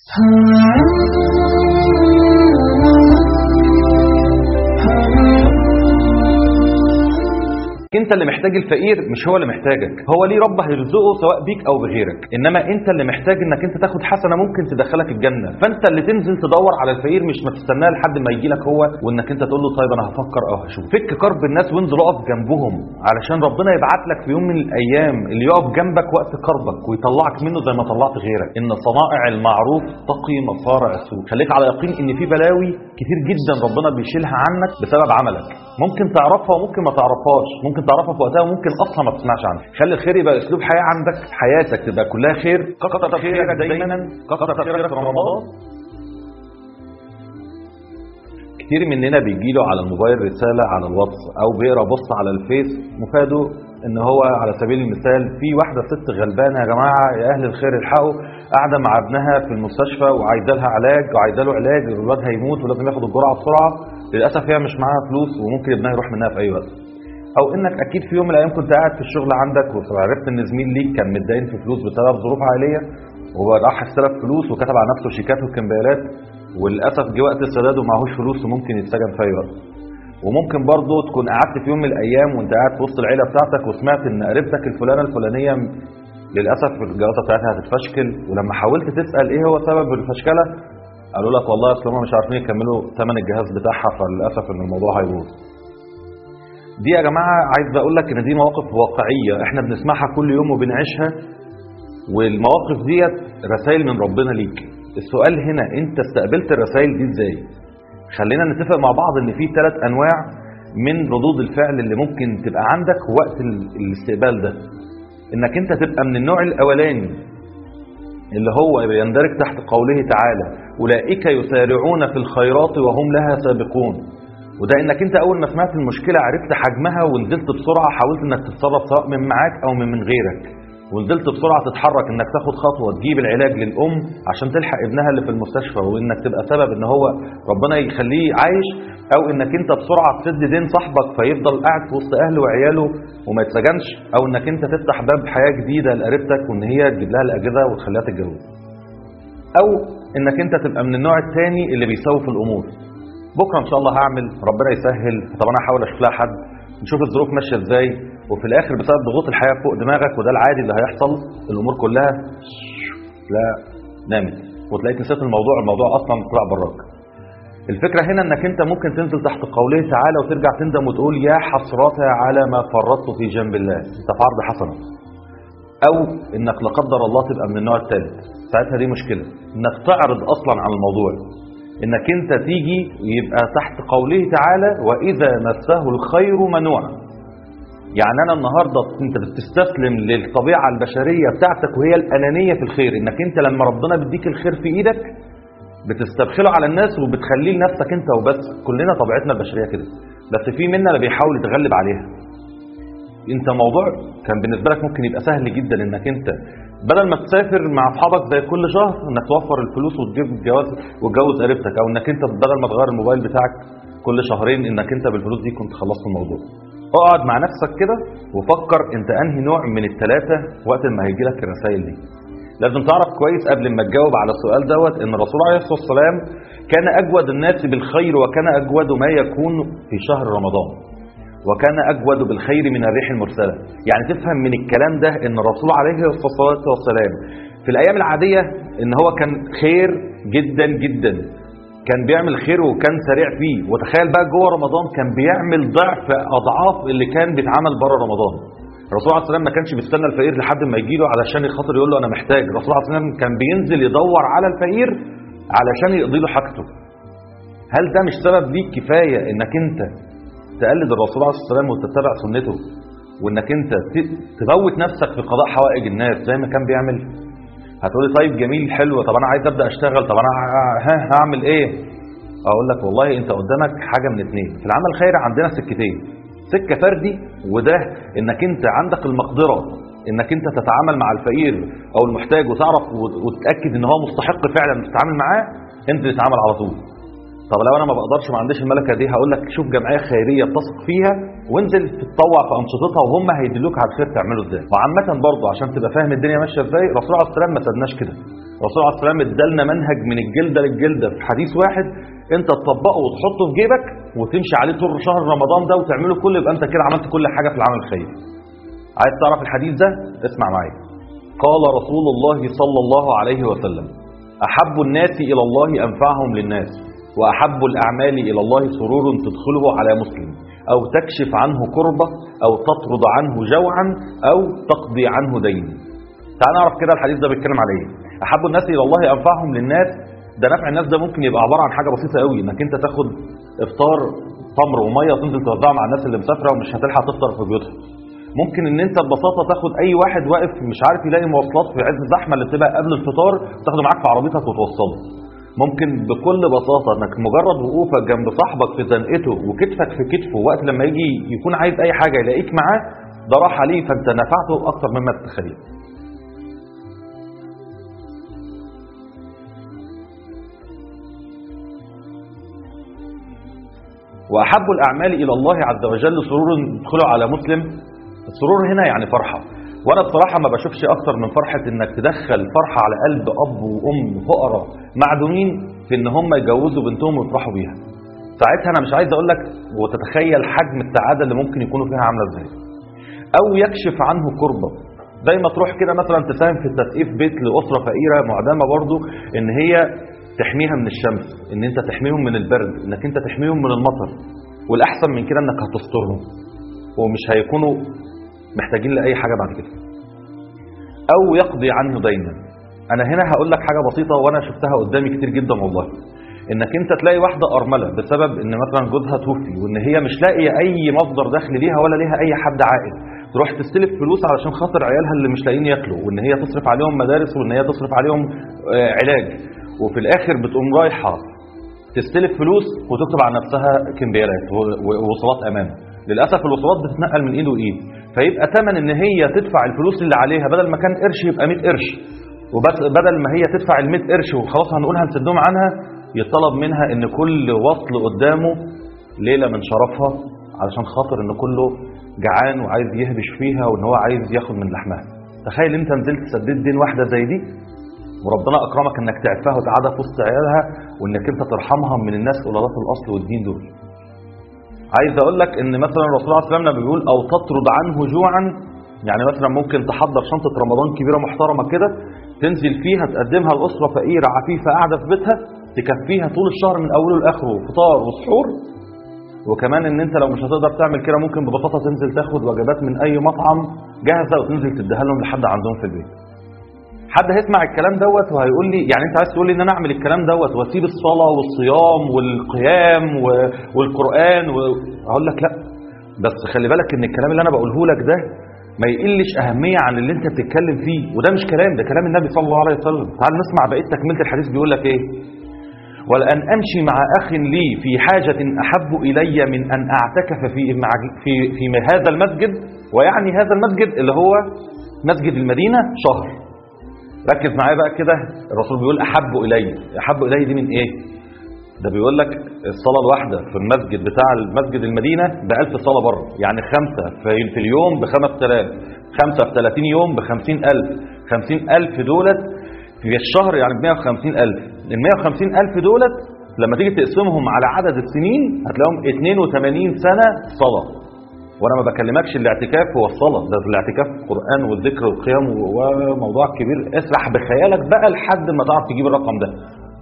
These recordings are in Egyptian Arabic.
انت اللي محتاج الفقير مش هو اللي محتاجك هو ليه رب هيرزقه سواء بيك او بغيرك انما انت اللي محتاج انك انت تاخد حسنه ممكن تدخلك الجنه فانت اللي تنزل تدور على الفقير مش ما تستناه لحد ما يجي لك هو وانك انت تقول له طيب انا هفكر او هشوف فك كرب الناس وانزل اقف جنبهم علشان ربنا يبعت لك في يوم من الايام اللي يقف جنبك وقت كربك ويطلعك منه زي ما طلعت غيرك ان صنائع المعروف تقي مصارع السوء خليك على يقين ان في بلاوي كتير جدا ربنا بيشيلها عنك بسبب عملك ممكن تعرفها وممكن ما تعرفهاش ممكن تعرفها في وقتها وممكن اصلا ما تسمعش عنها خلي الخير يبقى اسلوب حياه عندك حياتك تبقى كلها خير كثر خيرك دايما كثر خيرك في رمضان كتير مننا بيجي له على الموبايل رساله على الواتس او بيقرا بوست على الفيس مفاده ان هو على سبيل المثال في واحده ست غلبانه يا جماعه يا اهل الخير الحقوا قاعده مع ابنها في المستشفى وعايزه لها علاج وعايزه له علاج الولاد هيموت ولازم ياخد الجرعه بسرعه للاسف هي مش معاها فلوس وممكن ابنها يروح منها في اي وقت او انك اكيد في يوم من الايام كنت قاعد في الشغل عندك وعرفت ان زميل ليك كان متدين في فلوس بسبب ظروف عائليه وراح استلف فلوس وكتب على نفسه شيكات وكمبيالات وللاسف جه وقت السداد ومعهوش فلوس وممكن يتسجن في اي وقت وممكن برضه تكون قعدت في يوم من الايام وانت قاعد في وسط العيله بتاعتك وسمعت ان قريبتك الفلانه الفلانيه للاسف الجوازه بتاعتها هتتفشكل ولما حاولت تسال ايه هو سبب الفشكله قالوا لك والله اصل هم مش عارفين يكملوا ثمن الجهاز بتاعها فللاسف ان الموضوع هيبوظ دي يا جماعه عايز اقول لك ان دي مواقف واقعيه احنا بنسمعها كل يوم وبنعيشها والمواقف ديت رسائل من ربنا ليك السؤال هنا انت استقبلت الرسائل دي ازاي خلينا نتفق مع بعض ان في ثلاث انواع من ردود الفعل اللي ممكن تبقى عندك وقت الاستقبال ده انك انت تبقى من النوع الاولاني اللي هو يندرج تحت قوله تعالى اولئك يسارعون في الخيرات وهم لها سابقون وده انك انت اول ما سمعت المشكله عرفت حجمها ونزلت بسرعه حاولت انك تتصرف سواء من معاك او من من غيرك ونزلت بسرعه تتحرك انك تاخد خطوه تجيب العلاج للام عشان تلحق ابنها اللي في المستشفى وانك تبقى سبب ان هو ربنا يخليه عايش او انك انت بسرعه تسد دين صاحبك فيفضل قاعد في وسط اهله وعياله وما يتسجنش او انك انت تفتح باب حياه جديده لقريبتك وان هي تجيب لها الاجهزه وتخليها تتجوز او انك انت تبقى من النوع الثاني اللي بيسوف الامور بكره ان شاء الله هعمل ربنا يسهل طب انا هحاول اشوف لها حد نشوف الظروف ماشيه ازاي وفي الاخر بسبب ضغوط الحياه فوق دماغك وده العادي اللي هيحصل الامور كلها لا نامت وتلاقيك نسيت الموضوع الموضوع اصلا طلع براك الفكره هنا انك انت ممكن تنزل تحت قوله تعالى وترجع تندم وتقول يا حسرتي على ما فرطت في جنب الله انت في عرض حسنه او انك لا قدر الله تبقى من النوع الثالث ساعتها دي مشكله انك تعرض اصلا عن الموضوع انك انت تيجي يبقى تحت قوله تعالى واذا مسه الخير منوعا يعني انا النهارده انت بتستسلم للطبيعه البشريه بتاعتك وهي الانانيه في الخير انك انت لما ربنا بيديك الخير في ايدك بتستبخله على الناس وبتخليه لنفسك انت وبس كلنا طبيعتنا البشريه كده بس في منا اللي بيحاول يتغلب عليها انت موضوع كان بالنسبه لك ممكن يبقى سهل جدا انك انت بدل ما تسافر مع اصحابك زي كل شهر انك توفر الفلوس وتجيب جواز وتجوز قريبتك او انك انت بدل ما تغير الموبايل بتاعك كل شهرين انك انت بالفلوس دي كنت خلصت الموضوع اقعد مع نفسك كده وفكر انت انهي نوع من الثلاثه وقت ما هيجي لك الرسائل دي لازم تعرف كويس قبل ما تجاوب على السؤال دوت ان الرسول عليه الصلاه والسلام كان اجود الناس بالخير وكان اجود ما يكون في شهر رمضان وكان أجود بالخير من الريح المرسلة يعني تفهم من الكلام ده ان الرسول عليه الصلاة والسلام في الأيام العادية ان هو كان خير جدا جدا كان بيعمل خير وكان سريع فيه وتخيل بقى جوه رمضان كان بيعمل ضعف أضعاف اللي كان بيتعمل بره رمضان الرسول عليه السلام ما كانش بيستنى الفقير لحد ما يجي له علشان خاطر يقول له انا محتاج الرسول عليه السلام كان بينزل يدور على الفقير علشان يقضي له حاجته هل ده مش سبب ليك كفايه انك انت تقلد الرسول عليه الصلاه والسلام وتتبع سنته وانك انت تموت نفسك في قضاء حوائج الناس زي ما كان بيعمل هتقولي طيب جميل حلو طب انا عايز ابدا اشتغل طب انا ها هعمل ايه اقول لك والله انت قدامك حاجه من اتنين في العمل الخيري عندنا سكتين سكه فردي وده انك انت عندك المقدره انك انت تتعامل مع الفقير او المحتاج وتعرف وتتاكد ان هو مستحق فعلا تتعامل معاه انت تتعامل على طول طب لو انا ما بقدرش ما عنديش الملكه دي هقول لك شوف جمعيه خيريه بتثق فيها وانزل تتطوع في انشطتها وهم هيدلوك على الخير تعمله ازاي وعامه برضه عشان تبقى فاهم الدنيا ماشيه ازاي الرسول عليه السلام ما سابناش كده الرسول عليه السلام ادالنا منهج من الجلده للجلده في حديث واحد انت تطبقه وتحطه في جيبك وتمشي عليه طول شهر رمضان ده وتعمله كله يبقى انت كده عملت كل حاجه في العمل الخيري عايز تعرف الحديث ده اسمع معايا قال رسول الله صلى الله عليه وسلم احب الناس الى الله انفعهم للناس واحب الاعمال الى الله سرور تدخله على مسلم او تكشف عنه كربه او تطرد عنه جوعا او تقضي عنه دين تعال نعرف كده الحديث ده بيتكلم على ايه احب الناس الى الله انفعهم للناس ده نفع الناس ده ممكن يبقى عباره عن حاجه بسيطه قوي انك انت تاخد افطار تمر وميه وتنزل توزعه مع الناس اللي مسافره ومش هتلحق تفطر في بيوتها ممكن ان انت ببساطه تاخد اي واحد واقف مش عارف يلاقي مواصلات في عز الزحمه اللي بتبقى قبل الفطار تاخده معاك في عربيتك وتوصله ممكن بكل بساطه انك مجرد وقوفك جنب صاحبك في زنقته وكتفك في كتفه وقت لما يجي يكون عايز اي حاجه يلاقيك معاه ده راح عليه فانت نفعته اكتر مما تتخيل وأحب الأعمال إلى الله عز وجل سرور يدخله على مسلم السرور هنا يعني فرحة وأنا بصراحة ما بشوفش أكتر من فرحة إنك تدخل فرحة على قلب أب وأم فقراء معدومين في إن هم يجوزوا بنتهم ويفرحوا بيها ساعتها أنا مش عايز أقول لك وتتخيل حجم السعادة اللي ممكن يكونوا فيها عاملة إزاي أو يكشف عنه كربة زي ما تروح كده مثلا تساهم في تسقيف بيت لأسرة فقيرة معدمة برضو إن هي تحميها من الشمس ان انت تحميهم من البرد انك انت تحميهم من المطر والاحسن من كده انك هتسترهم ومش هيكونوا محتاجين لاي حاجه بعد كده او يقضي عنه دينا انا هنا هقول لك حاجه بسيطه وانا شفتها قدامي كتير جدا والله انك انت تلاقي واحده ارمله بسبب ان مثلا جوزها توفي وان هي مش لاقيه اي مصدر دخل ليها ولا ليها اي حد عائد تروح تستلف فلوس علشان خاطر عيالها اللي مش لاقيين ياكلوا وان هي تصرف عليهم مدارس وان هي تصرف عليهم آه، علاج وفي الاخر بتقوم رايحه تستلف فلوس وتكتب على نفسها كمبيالات ووصلات امانه للاسف الوصلات بتتنقل من ايد وايد فيبقى ثمن ان هي تدفع الفلوس اللي عليها بدل ما كان قرش يبقى 100 قرش وبدل ما هي تدفع ال 100 قرش وخلاص هنقول هنسدهم عنها يطلب منها ان كل وصل قدامه ليله من شرفها علشان خاطر ان كله جعان وعايز يهبش فيها وان هو عايز ياخد من لحمها تخيل انت نزلت سددت دين واحده زي دي وربنا اكرمك انك تعفها وتقعدها في وسط عيالها وانك انت ترحمها من الناس قلالات الاصل والدين دول عايز اقول لك ان مثلا الرسول صلى الله عليه وسلم لما بيقول او تطرد عنه جوعا يعني مثلا ممكن تحضر شنطه رمضان كبيره محترمه كده تنزل فيها تقدمها لاسره فقيره عفيفه قاعده في بيتها تكفيها طول الشهر من اوله لاخره فطار وسحور وكمان ان انت لو مش هتقدر تعمل كده ممكن ببساطه تنزل تاخد وجبات من اي مطعم جاهزه وتنزل تديها لهم لحد عندهم في البيت حد هيسمع الكلام دوت وهيقول لي يعني انت عايز تقول لي ان انا اعمل الكلام دوت واسيب الصلاه والصيام والقيام و- والقران وهقول لك لا بس خلي بالك ان الكلام اللي انا بقوله لك ده ما يقلش اهميه عن اللي انت بتتكلم فيه وده مش كلام ده كلام النبي صلى الله عليه وسلم تعال نسمع بقيه تكمله الحديث بيقول لك ايه ولأن أمشي مع أخ لي في حاجة أحب إلي من أن أعتكف في, مع في, في هذا المسجد ويعني هذا المسجد اللي هو مسجد المدينة شهر ركز معايا بقى كده الرسول بيقول أحب إلي أحب إلي دي من إيه ده بيقول لك الصلاة الواحدة في المسجد بتاع المسجد المدينة بألف صلاة بره يعني خمسة في, في اليوم بخمس تلاف خمسة في 30 يوم بخمسين ألف خمسين ألف دولت في الشهر يعني ب 150 ألف ال 150 ألف دولت لما تيجي تقسمهم على عدد السنين هتلاقيهم 82 سنة صلاة وانا ما بكلمكش الاعتكاف هو الصلاة ده الاعتكاف القرآن والذكر والقيام وموضوع كبير اسرح بخيالك بقى لحد ما تعرف تجيب الرقم ده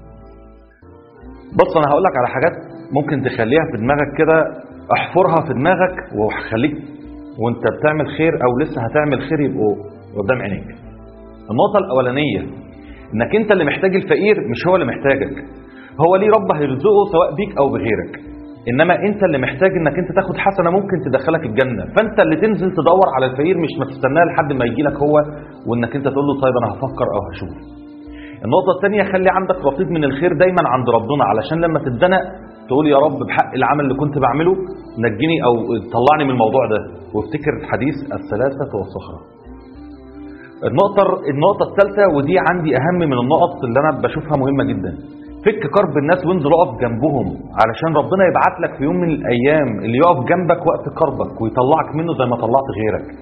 بص انا هقول لك على حاجات ممكن تخليها في دماغك كده احفرها في دماغك وخليك وانت بتعمل خير او لسه هتعمل خير يبقوا قدام عينيك النقطة الأولانية انك انت اللي محتاج الفقير مش هو اللي محتاجك هو ليه رب هيرزقه سواء بيك او بغيرك انما انت اللي محتاج انك انت تاخد حسنه ممكن تدخلك الجنه فانت اللي تنزل تدور على الفقير مش ما تستناه لحد ما يجي لك هو وانك انت تقول له طيب انا هفكر او هشوف النقطه الثانيه خلي عندك رصيد من الخير دايما عند ربنا علشان لما تتزنق تقول يا رب بحق العمل اللي كنت بعمله نجني او طلعني من الموضوع ده وافتكر حديث الثلاثه والصخره النقطة النقطة الثالثة ودي عندي أهم من النقط اللي أنا بشوفها مهمة جدا فك كرب الناس وانزل اقف جنبهم علشان ربنا يبعت لك في يوم من الأيام اللي يقف جنبك وقت كربك ويطلعك منه زي ما طلعت غيرك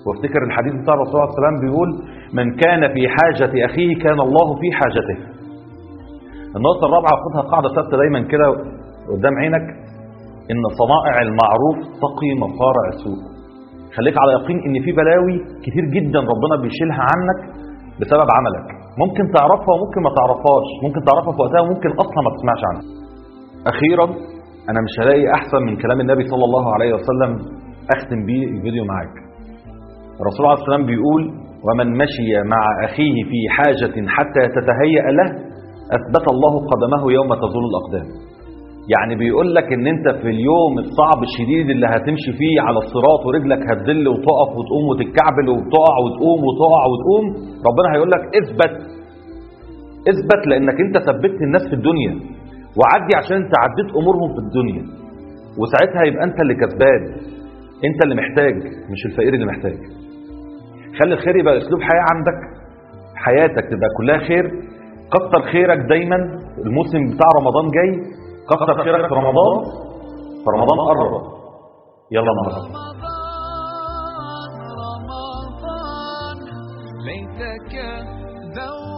وافتكر الحديث بتاع الرسول عليه السلام بيقول من كان في حاجة أخيه كان الله في حاجته النقطة الرابعة خدها قاعدة ثابتة دايما كده قدام عينك إن صنائع المعروف تقي مصارع السوء خليك على يقين إن في بلاوي كتير جدا ربنا بيشيلها عنك بسبب عملك ممكن تعرفها وممكن ما تعرفهاش ممكن تعرفها في وقتها وممكن أصلا ما تسمعش عنها أخيرا أنا مش هلاقي أحسن من كلام النبي صلى الله عليه وسلم أختم بيه الفيديو معاك الرسول عليه السلام بيقول ومن مشي مع أخيه في حاجة حتى تتهيأ له أثبت الله قدمه يوم تزول الأقدام يعني بيقول لك ان انت في اليوم الصعب الشديد اللي هتمشي فيه على الصراط ورجلك هتذل وتقف وتقوم وتتكعبل وتقع وتقوم وتقع وتقوم ربنا هيقول لك اثبت اثبت لانك انت ثبتت الناس في الدنيا وعدي عشان انت عديت امورهم في الدنيا وساعتها يبقى انت اللي كسبان انت اللي محتاج مش الفقير اللي محتاج خلي الخير يبقى اسلوب حياه عندك حياتك تبقى كلها خير كتر خيرك دايما الموسم بتاع رمضان جاي كتر خيرك في رمضان فرمضان قرب يلا نهار رمضان رمضان ليتك ذوق